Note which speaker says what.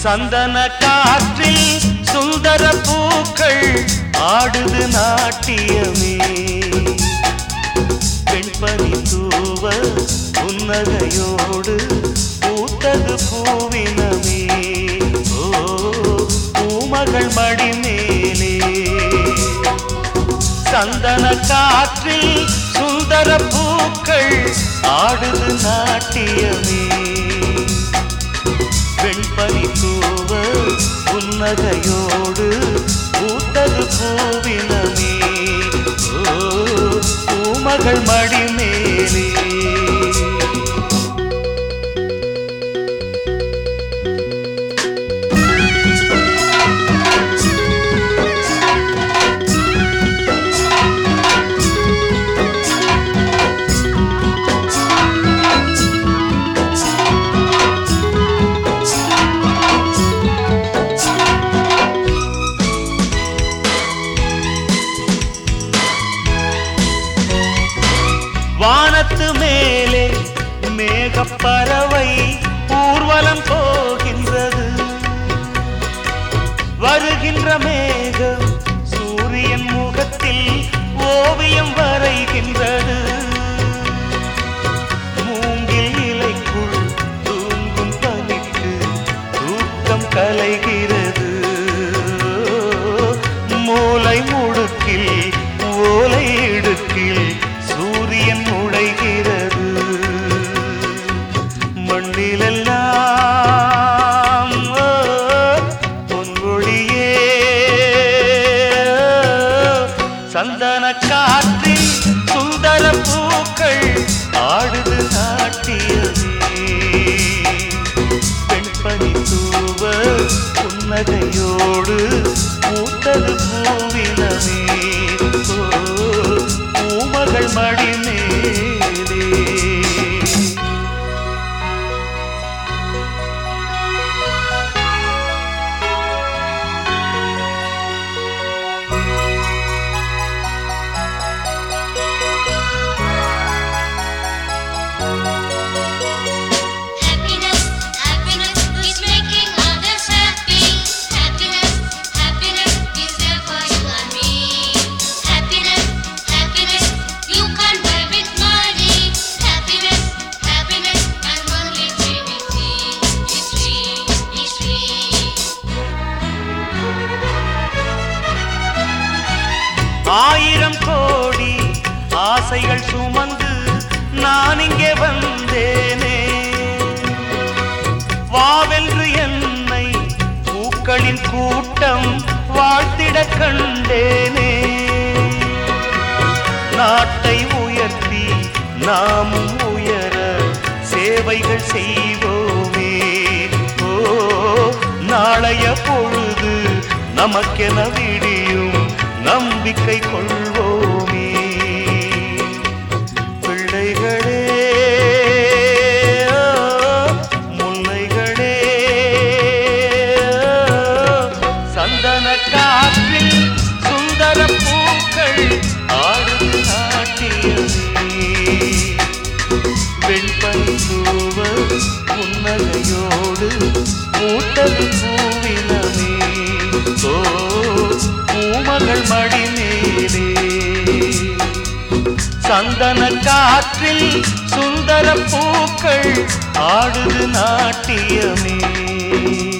Speaker 1: சந்தன காற்றில் சுந்தர பூக்கள் ஆடுது நாட்டியமே பெண்பனி தூவ புன்னகையோடு பூத்தது பூவினமே ஓ பூமகள் மடி மேலே சந்தன காற்றில் சுந்தர பூக்கள் ஆடுது நாட்டியமே வெண்பனி தூவ புன்னகையோடு பூத்தது பூவினமே ஓ பூமகள் மடி மேலே வானத்து மேலே மேகப்பறவை ஊர்வலம் போகின்றது வருகின்ற மேகம் சூரியன் முகத்தில் ஓவியம் வரைகின்றது மூங்கில் இலைக்குள் தூங்கும் பனிக்கு தூக்கம் கலைகிறது மூளை முடுக்கில் ஓலை இடுக்கில் சூரியன் உடைகிறது மண்ணிலெல்லாம் ஓ, பொன்வொழியே சந்தன காற்றில் சுந்தர பூக்கள் ஆடுது நாட்டியமே பெண்பனி தூவ புன்னகையோடு பூத்தது பூவினமே ஓ, பூமகள் மடி மேலே
Speaker 2: Happiness, happiness is making others happy. Happiness, happiness is there for you and me. Happiness, happiness you can't buy with money. Happiness, happiness can only be with me. It's free, it's free.
Speaker 1: ஆயிரம் கோடி ஆசைகள் சுமந்து நான் இங்கே வந்தேனே வாவென்று என்னை பூக்களின் கூட்டம் வாழ்த்திட கண்டேனே நாட்டை உயர்த்தி நாமும் உயர சேவைகள் செய்வோமே ஓ நாளைய பொழுது நமக்கென விடியும் நம்பிக்கை கொள்வோமே பிள்ளைகளே ஓ, முல்லைகளே ஓ, சந்தன காற்றில் சுந்தர பூக்கள் ஆடும் நாட்டியமே வெண்பனி தூவ புன்னகையோடு மூட்டது பூவினமே ஓ பூமகள் மடி மேலே சந்தன காற்றில் சுந்தர பூக்கள் ஆடுது நாட்டியமே